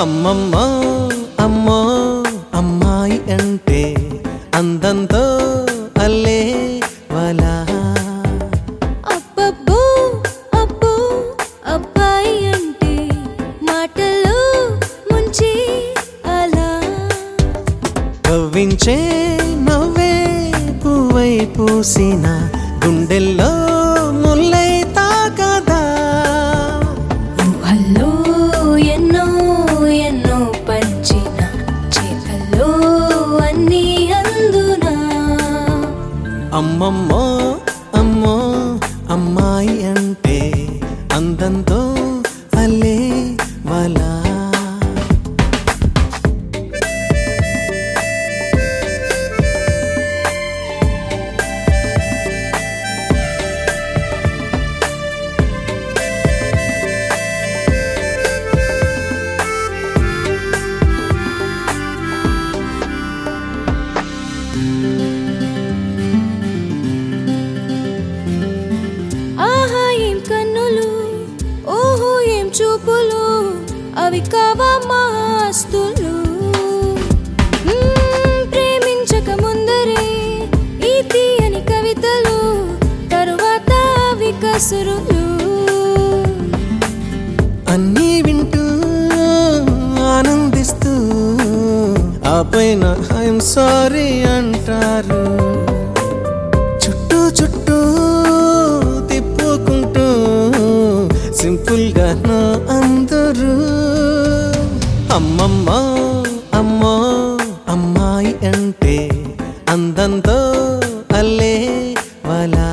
అమ్మమ్మో అమ్మో అమ్మాయి అంటే అందంతో అల్లే వలా అబ్బబ్బో అబ్బో అబ్బాయి అంటే మాటలు ముంచి అలా కవ్వించే నవ్వే పువ్వై పూసిన గుండెల్లో ముల్లై తాకదా ఊహల్లో ఎన్నో ఎన్నో పంచిన చేతల్లో అన్నీ అందునా అమ్మమ్మో అమ్మో అమ్మాయి అంటే అందంతో అల్లే వలా ఆహా ఏం కన్నులు ఓహో ఏం చూపులు అవి కావా మాస్తులు మ్మ్, ప్రేమించక ముందరే ఈ తీయని కవితలు తరువాత అవి కసురులు అన్నీ వింటూ ఆనందిస్తూ ఆ పైన ఐఎమ్ సారీ అంటారు చుట్టూ చుట్టూ తిప్పుకుంటూ సింపుల్ గా నా అందరూ అమ్మమ్మ అమ్మో అమ్మాయి అంటే అందంతో అల్లే వలా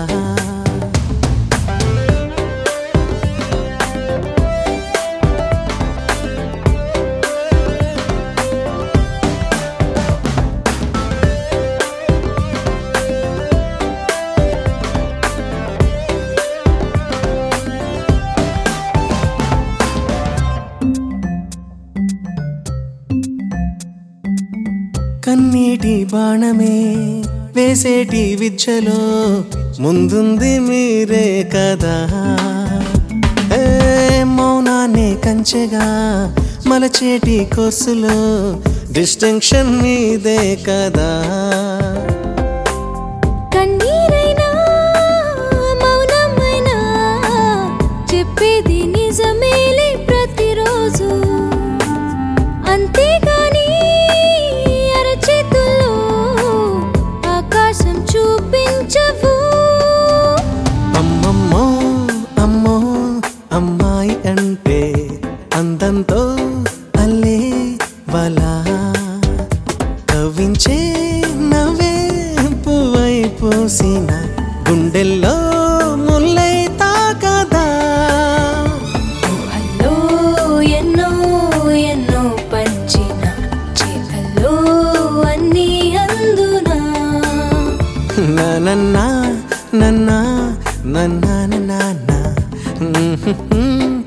కన్నీటి బాణమే వేసేటి విద్యలో ముందుంది మీరే కదా ఏ మౌనాన్ని కంచెగా మలచేటి కోర్సులో డిస్టింక్షన్ మీదే కదా కన్నీరైనా మౌనమైనా చెప్పేది నిజమేలే ప్రతిరోజు అంతేగాని అరచేతుల్లో ఆకాశం చూపించవు అమ్మమ్మో అమ్మో అమ్మాయి అంటే అందంతో అల్లే వలా కవ్వించే నవ్వే పువ్వై పూసిన గుండెల్లో ముల్లై తాకదా ఊహల్లో ఎన్నో ఎన్నో పంచిన చేతల్లో అన్నీ అందునా నన్న నన్న నన్న నన్న